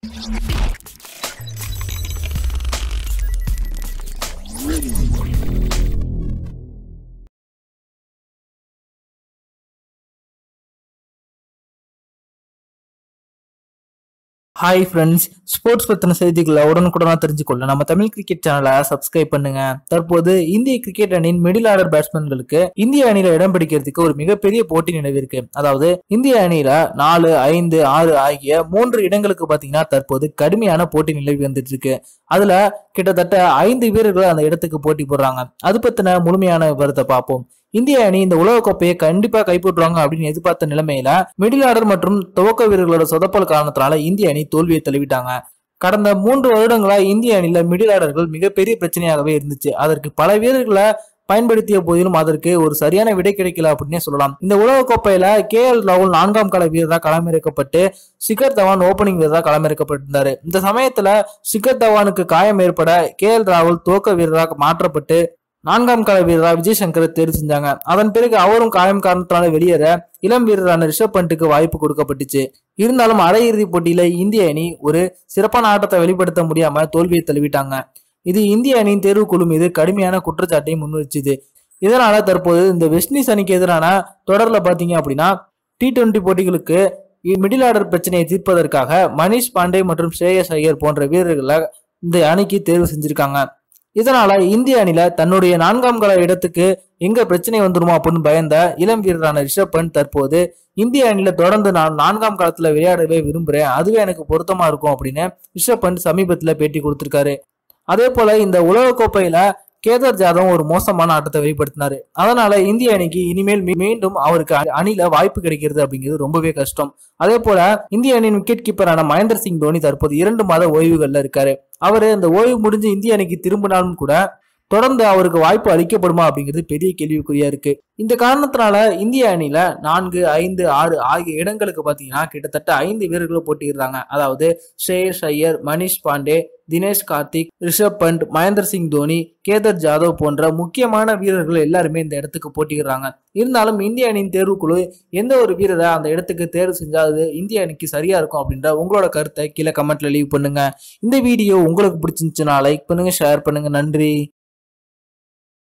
hi friends sports பத்தின செய்திகளை உடனுக்குடனா தெரிஞ்சுக்கொள்ள நம்ம தமிழ் கிரிக்கெட் சேனலை சப்ஸ்கிரைப் பண்ணுங்க தற்போது இந்திய கிரிக்கெட் அணியின் மிடில் ஆர்டர் பேட்ஸ்மேன்களுக்கு இந்திய அணியில இடம் பிடிக்கிறதுக்கு ஒரு மிகப்பெரிய போட்டி நிலவிருக்கு அதாவது இந்திய அணியில நாலு ஐந்து ஆறு ஆகிய மூன்று இடங்களுக்கு பாத்தீங்கன்னா தற்போது கடுமையான போட்டி நிலவி வந்துட்டு இருக்கு அதுல கிட்டத்தட்ட ஐந்து வீரர்கள் அந்த இடத்துக்கு போட்டி போடுறாங்க அது பத்தின முழுமையான விவரத்தை பார்ப்போம் இந்திய அணி இந்த உலகக்கோப்பையை கண்டிப்பா கைப்பற்றுவாங்க அப்படின்னு எதிர்பார்த்த நிலைமையில மிடில் ஆர்டர் மற்றும் துவக்க வீரர்களோட சொதப்பல் காரணத்தினால இந்திய அணி தோல்வியை தழுவிட்டாங்க கடந்த மூன்று வருடங்களா இந்திய அணியில மிடில் ஆர்டர்கள் மிகப்பெரிய பிரச்சனையாகவே இருந்துச்சு அதற்கு பல வீரர்களை பயன்படுத்திய போதிலும் அதற்கு ஒரு சரியான விடை கிடைக்கல அப்படின்னே சொல்லலாம் இந்த உலகக்கோப்பையில கே எல் ராகுல் நான்காம் கால வீரராக களமிறக்கப்பட்டு சிகர் தவான் ஓபனிங் வீரராக களமிறக்கப்பட்டிருந்தாரு இந்த சமயத்துல சிகர் தவானுக்கு காயம் ஏற்பட கே எல் ராகுல் துவக்க வீரராக மாற்றப்பட்டு நான்காம் கால வீரரா விஜய் சங்கரை தேர்வு செஞ்சாங்க அதன் பிறகு அவரும் காயம் காரணத்தினால வெளியேற இளம் வீரரான ரிஷப் பண்ட்டுக்கு வாய்ப்பு கொடுக்கப்பட்டுச்சு இருந்தாலும் அரையிறுதி போட்டியில இந்திய அணி ஒரு சிறப்பான ஆட்டத்தை வெளிப்படுத்த முடியாம தோல்வியை தழுவிட்டாங்க இது இந்திய அணியின் தேர்வுக்குழு மீது கடுமையான குற்றச்சாட்டை முன்வச்சுது இதனால தற்போது இந்த வெஸ்ட் இண்டீஸ் அணிக்கு எதிரான தொடர்ல பாத்தீங்க அப்படின்னா டி டுவெண்டி போட்டிகளுக்கு மிடில் ஆர்டர் பிரச்சனையை தீர்ப்பதற்காக மணிஷ் பாண்டே மற்றும் ஸ்ரேயஸ் ஐயர் போன்ற வீரர்களை இந்த அணிக்கு தேர்வு செஞ்சிருக்காங்க இதனால இந்திய அணில தன்னுடைய நான்காம் கால இடத்துக்கு எங்க பிரச்சனை வந்துருமோ அப்படின்னு பயந்த இளம் வீரரான ரிஷப் பண்ட் தற்போது இந்திய அணில தொடர்ந்து நான் நான்காம் காலத்துல விளையாடவே விரும்புறேன் அதுவே எனக்கு பொருத்தமா இருக்கும் அப்படின்னு ரிஷப் பண்ட் சமீபத்துல பேட்டி கொடுத்திருக்காரு அதே போல இந்த உலகக்கோப்பையில கேதர் ஜாதவ் ஒரு மோசமான ஆட்டத்தை வெளிப்படுத்தினாரு அதனால இந்திய அணிக்கு இனிமேல் மீ- மீண்டும் அவருக்கு அ- அணில வாய்ப்பு கிடைக்கிறது அப்படிங்கிறது ரொம்பவே கஷ்டம் அதே போல இந்திய அணியின் விக்கெட் கீப்பரான மகேந்திர சிங் தோனி தற்போது இரண்டு மாத ஓய்வுகள்ல இருக்காரு அவரு இந்த ஓய்வு முடிஞ்சு இந்திய அணிக்கு திரும்பினாலும் கூட தொடர்ந்து அவருக்கு வாய்ப்பு அளிக்கப்படுமா அப்படிங்கிறது பெரிய கேள்விக்குறியா இருக்கு இந்த காரணத்தினால இந்திய அணியில நான்கு ஐந்து ஆறு ஆகிய இடங்களுக்கு பாத்தீங்கன்னா கிட்டத்தட்ட ஐந்து வீரர்களும் போட்டியிடுறாங்க அதாவது ஸ்ரேயஸ் ஐயர் மணிஷ் பாண்டே தினேஷ் கார்த்திக் ரிஷப் பண்ட் மகேந்திர சிங் தோனி கேதர் ஜாதவ் போன்ற முக்கியமான வீரர்கள் எல்லாருமே இந்த இடத்துக்கு போட்டியிடுறாங்க இருந்தாலும் இந்திய அணியின் தேர்வுக்குழு எந்த ஒரு வீரரை அந்த இடத்துக்கு தேர்வு செஞ்சா அது இந்திய அணிக்கு சரியா இருக்கும் அப்படின்ற உங்களோட கருத்தை கீழே கமெண்ட்ல லீவ் பண்ணுங்க இந்த வீடியோ உங்களுக்கு பிடிச்சிருந்துச்சுன்னா லைக் பண்ணுங்க ஷேர் பண்ணுங்க நன்றி